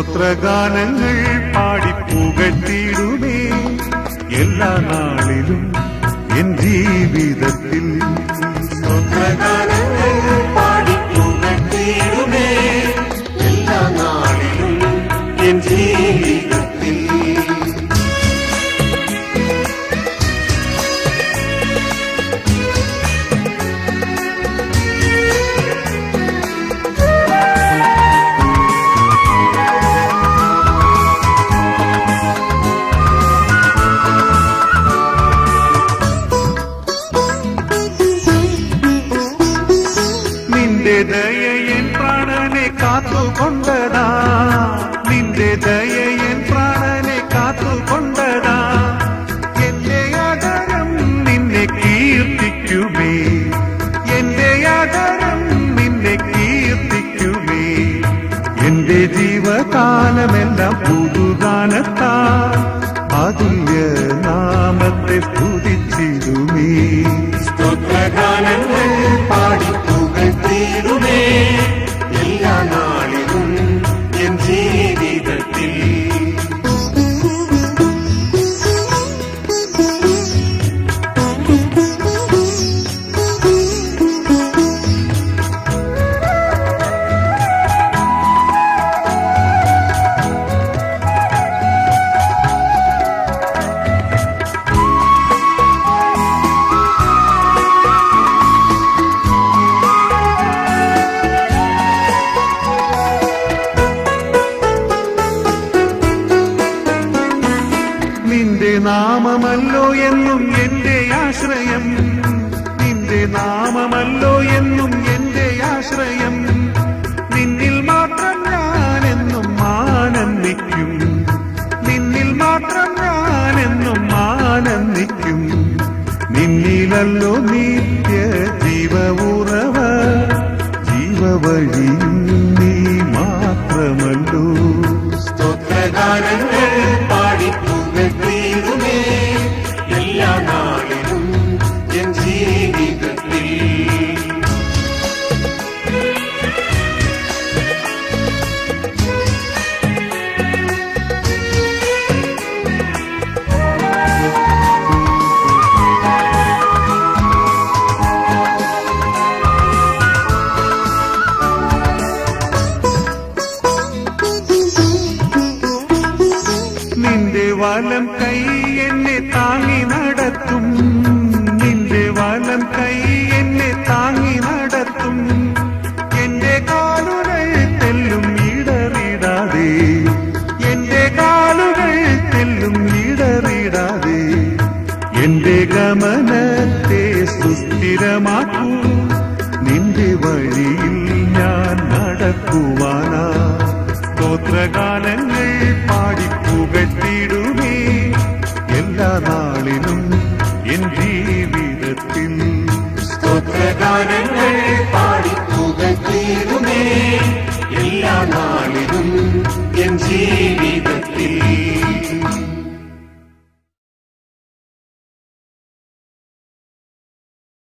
സ്തോത്രഗാനങ്ങൾ പാടി പുകഴ്ത്തിയിടുമേ എല്ലാ നാളിലും എൻ ജീവിതത്തിൽ സ്തോത്രഗാനങ്ങൾ പാടി പുകഴ്ത്തിയിടുമേ എല്ലാ നാളിലും എൻ ജീവിതത്തിൽ നിന്റെ ദയ എൻ പ്രാണനെ കാത്തുകൊണ്ടതാ നിന്റെ ദയ എൻ പ്രാണനെ കാത്തുകൊണ്ടതാ എന്റെ ആദരം നിന്നെ കീർത്തിക്കുമേ എന്റെ ആദരം നിന്നെ കീർത്തിക്കുമേ എന്റെ ജീവകാലമെല്ലാം പുതുദാനത്താ അതുല്യ നാമത്തെ സ്തുതിച്ചിടുമേ സ്തോത്രഗാനങ്ങൾ പാടി പുകഴ്ത്തിയിടുമേ എല്ലാ നാളിലും എൻ ജീവിതത്തിൽ നിന്റെ നാമമല്ലോ എന്നും എന്റെ ആശ്രയം നിന്റെ നാമമല്ലോ എന്നും എന്റെ ആശ്രയം നിന്നിൽ മാത്രം ഞാൻ എന്നും ആനന്ദിക്കും നിന്നിൽ മാത്രം ഞാൻ എന്നും ആനന്ദിക്കും നിന്നിലല്ലോ നിത്യ ജീവവുറവ ജീവവഴിയും നീ മാത്രമല്ലോ സ്തോത്രഗാനങ്ങൾ പാടി പുകഴ്ത്തിയിടുമേ എല്ലാ നാളിലും എൻ ജീവിതത്തിൽ നിന്റെ വലം കൈ എന്നെ താങ്ങി നടത്തും നിന്റെ വലം കൈ എന്നെ താങ്ങി നടത്തും എന്റെ കാലുകൾ തെല്ലും ഇടറിടാതെ എന്റെ കാലുകൾ തെല്ലും ഇടറിടാതെ എന്റെ ഗമനത്തെ സുസ്ഥിരമാക്കൂ നിന്റെ വഴിയിൽ ഞാൻ നടക്കുവാനാ സ്തോത്രഗാനങ്ങൾ പാടി പുകട്ടിടുമേ എല്ലാ നാളിലും എൻ ജീവിതത്തിൽ സ്തോത്രഗാനങ്ങൾ പാടി പുകഴ്ത്തിയിടുമേ എല്ലാ നാളിലും എൻ ജീവിതത്തിൽ